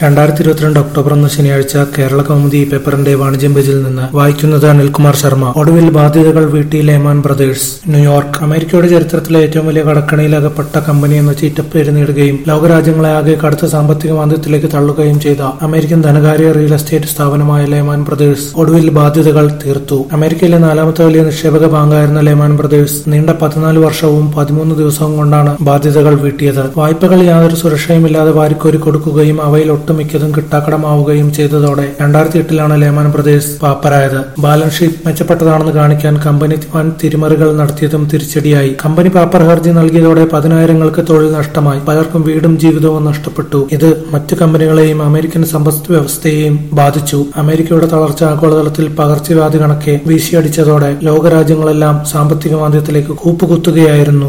രണ്ടായിരത്തി ഇരുപത്തിരണ്ട് ഒക്ടോബർ ഒന്ന് ശനിയാഴ്ച കേരള കൗമുദി പേപ്പറിന്റെ വാണിജ്യം പേജിൽ നിന്ന് വായിക്കുന്നത് അനിൽകുമാർ ശർമ്മ ഒടുവിൽ ബാധ്യതകൾ വീട്ടി ലേമാൻ ബ്രദേഴ്സ് ന്യൂയോർക്ക് അമേരിക്കയുടെ ചരിത്രത്തിലെ ഏറ്റവും വലിയ കടക്കണിയിലകപ്പെട്ട കമ്പനി എന്ന ചീറ്റപ്പേര് നേടുകയും ലോകരാജ്യങ്ങളെ ആകെ കടുത്ത സാമ്പത്തിക മാന്ദ്യത്തിലേക്ക് തള്ളുകയും ചെയ്ത അമേരിക്കൻ ധനകാര്യ റിയൽ എസ്റ്റേറ്റ് സ്ഥാപനമായ ലേമാൻ ബ്രദേഴ്സ് ഒടുവിൽ ബാധ്യതകൾ തീർത്തു അമേരിക്കയിലെ നാലാമത്തെ വലിയ നിക്ഷേപക ബാങ്കായിരുന്ന ലേമാൻ ബ്രദേഴ്സ് നീണ്ട പതിനാല് വർഷവും പതിമൂന്ന് ദിവസവും കൊണ്ടാണ് ബാധ്യതകൾ വീട്ടിയത് വായ്പകൾ യാതൊരു സുരക്ഷയുമില്ലാതെ വാരിക്കോരി കൊടുക്കുകയും അവയിൽ ഒട്ടുമിക്കതും കിട്ടാക്കടമാവുകയും ചെയ്തതോടെ രണ്ടായിരത്തി എട്ടിലാണ് ലേമാൻ ബ്രദേഴ്സ് പാപ്പരായത് ബാലൻസ് ഷീറ്റ് മെച്ചപ്പെട്ടതാണെന്ന് കാണിക്കാൻ കമ്പനി വൻ തിരിമറികൾ നടത്തിയതും തിരിച്ചടിയായി കമ്പനി പാപ്പർ ഹർജി നൽകിയതോടെ പതിനായിരങ്ങൾക്ക് തൊഴിൽ നഷ്ടമായി പലർക്കും വീടും ജീവിതവും നഷ്ടപ്പെട്ടു ഇത് മറ്റു കമ്പനികളെയും അമേരിക്കൻ സമ്പദ് വ്യവസ്ഥയെയും ബാധിച്ചു അമേരിക്കയുടെ തളർച്ച ആഗോളതലത്തിൽ പകർച്ചവ്യാധി കണക്കെ വീശിയടിച്ചതോടെ ലോകരാജ്യങ്ങളെല്ലാം സാമ്പത്തിക മാന്ദ്യത്തിലേക്ക് കൂപ്പുകുത്തുകയായിരുന്നു